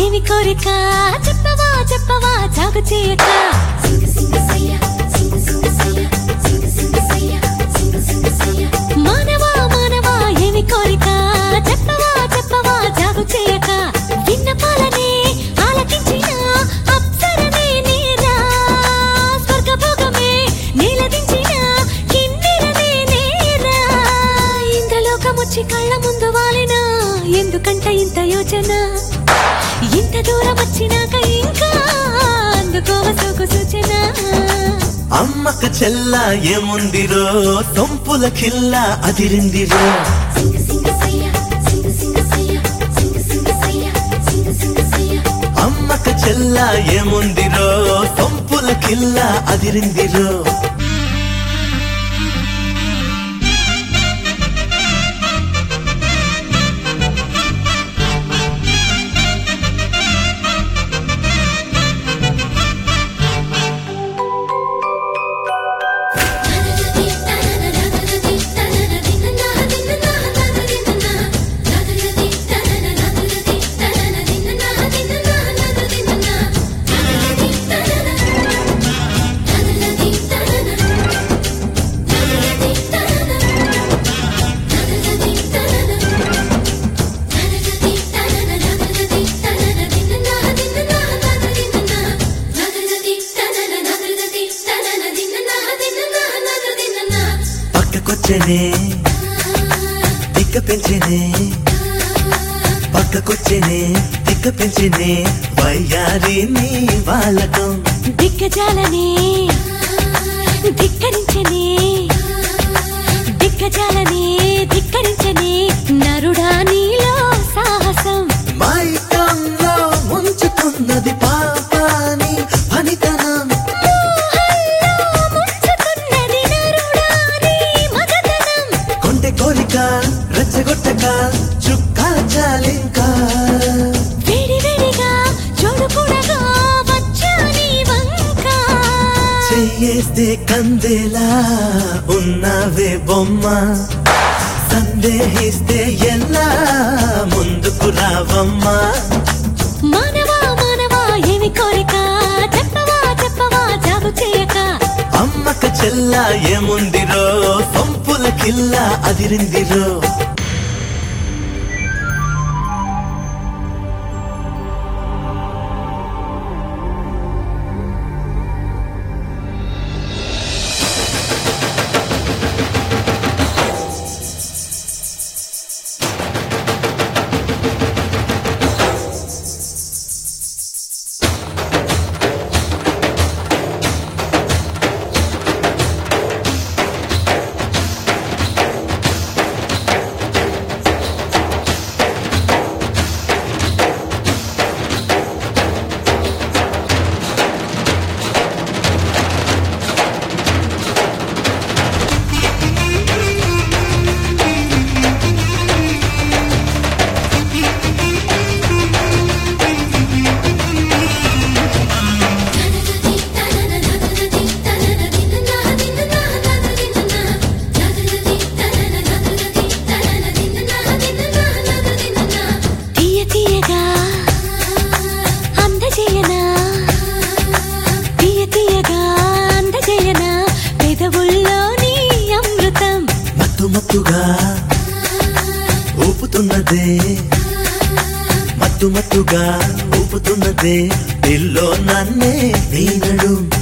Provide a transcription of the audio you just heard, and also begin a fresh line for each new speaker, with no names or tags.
ఏమి కోరిక చెప్పవా చెప్పవా జాగు చేయక మానవా మానవా ఏమి కోరిక చెప్పవా చెప్పవా జాగు చేయక విన్నపాలనే ఆలకించిన అప్సరనే నేరా స్వర్గభోగమే నీలదించిన కిన్నెరనే నేరా ఇంద్రలోకమొచ్చి కళ్ళ ముందు వాలిన ఎందుకంట ఇంత యోచన ఇంత దూరం వచ్చినాక ఇంకా అందుకోవ సోకు సూచన
అమ్మక చెల్ల ఏముందిరో సొంపుల కిల్ల అదిరిందిరో అమ్మక చెల్ల ఏముందిరో సొంపుల కిల్ల అదిరిందిరో పక్కకొచ్చనే తిక్క పెంచనే పక్కకొచ్చనే తిక్క పెంచనే వయ్యారి నీ వాళ్ళకం
దిగ్గజాలనే ధిక్కరించనే దిగ్గజాలనే ధిక్కరించనే నరుడా నీలో సాహసం
మైకంలో ముంచుతున్నది పాపాని పనితనం
మోహంలో ముంచుతున్నది నరుడా నీ మగతనం
కొంటె కోరిక రెచ్చగొట్టక చుక్కాల చాలింకా
వేడి వేడిగా చూడుకుడగా వచ్చా నీ వంక
చెయ్యేస్తే కందేలా ఉన్నావే బొమ్మ సందేహిస్తే ఎలా ముందుకు రావమ్మా
మానవా మానవా ఏమి కోరిక చెప్పవా చెప్పవా జాగు చేయక
అమ్మక చెల్ల ఏముందిరో సొంపుల కిల్ల అదిరిందిరో
తీయ తీయగా అందజేయనా తీయ తీయగా అందజేయనా పెదవుల్లోని అమృతం
మత్తు మత్తుగా ఊపుతున్నదే మత్తు మత్తుగా ఊపుతున్నదే ఇల్లో నన్నే నీ నడుం